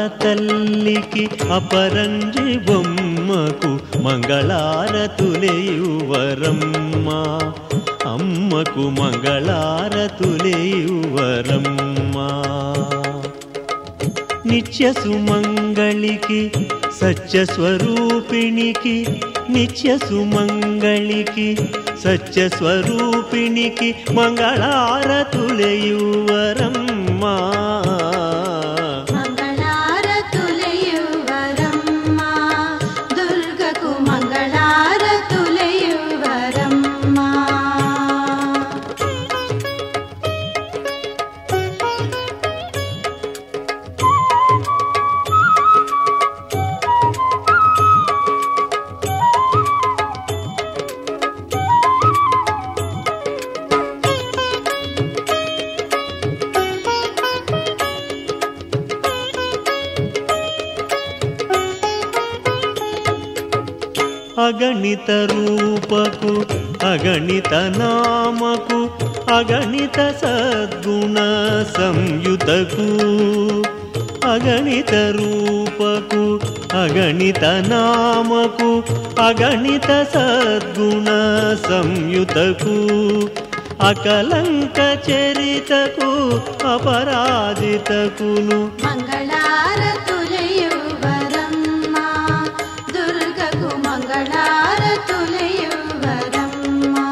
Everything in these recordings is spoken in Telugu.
తల్లికి అపరంజి బొమ్మకు మంగళారతులేయువరమ్మ అమ్మకు మంగళారతులేయువరమ్మ నిత్య సుమంగళికి సత్య స్వరూపిణికి నిత్య సుమంగళికి సత్య స్వరూపిణికి మంగళారతులయువరమ్మా మంగళారతులయువరమ్మా దుర్గకు మంగళారతులయువరమ్మా అగణిత రూపకు అగణిత నామకు అగణిత సద్గుణ సంయుతకు అగణిత రూపకు అగణిత నామకు అగణిత సద్గుణ సంయుతకు అకలంక చరితకు అపరాజితకును మంగళారతులయువరమ్మా దుర్గకు మంగళారతులయువరమ్మా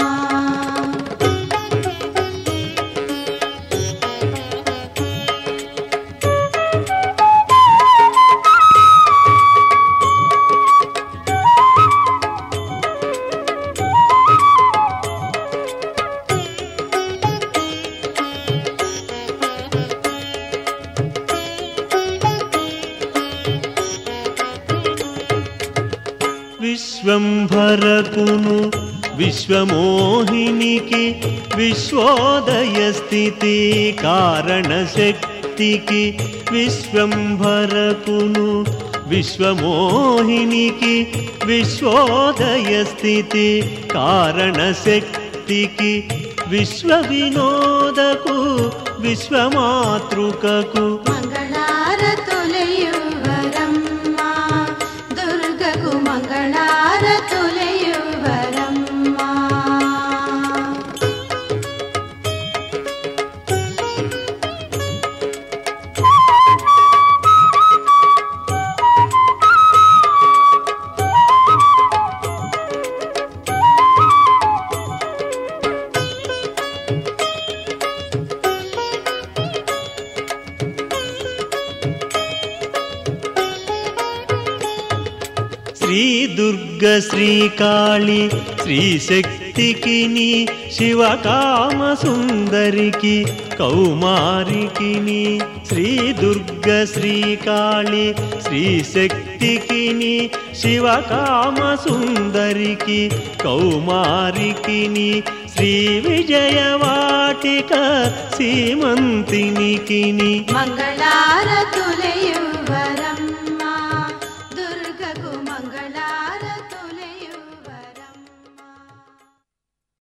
విశ్వంభరకును విశ్వమోహినికి విశ్వోదయ స్థితి కారణ శక్తికి విశ్వంభరకును విశ్వమోహినికి విశ్వోదయ స్థితి కారణ శక్తికి విశ్వ వినోదకు విశ్వమాతృకకు మంగళారతులయువరమ్మా దుర్గకు మంగళారతులయువరమ్మా శ్రీ దుర్గ శ్రీకాళి శ్రీ శక్తికి నీ శివకామ సుందరికి కౌమారికి నీ శ్రీ దుర్గ శ్రీకాళి శ్రీ శక్తికి నీ శివకామ సుందరికి కౌమారికి నీ శ్రీ విజయవాటిక సీమంతినికి నీ మంగళారతుల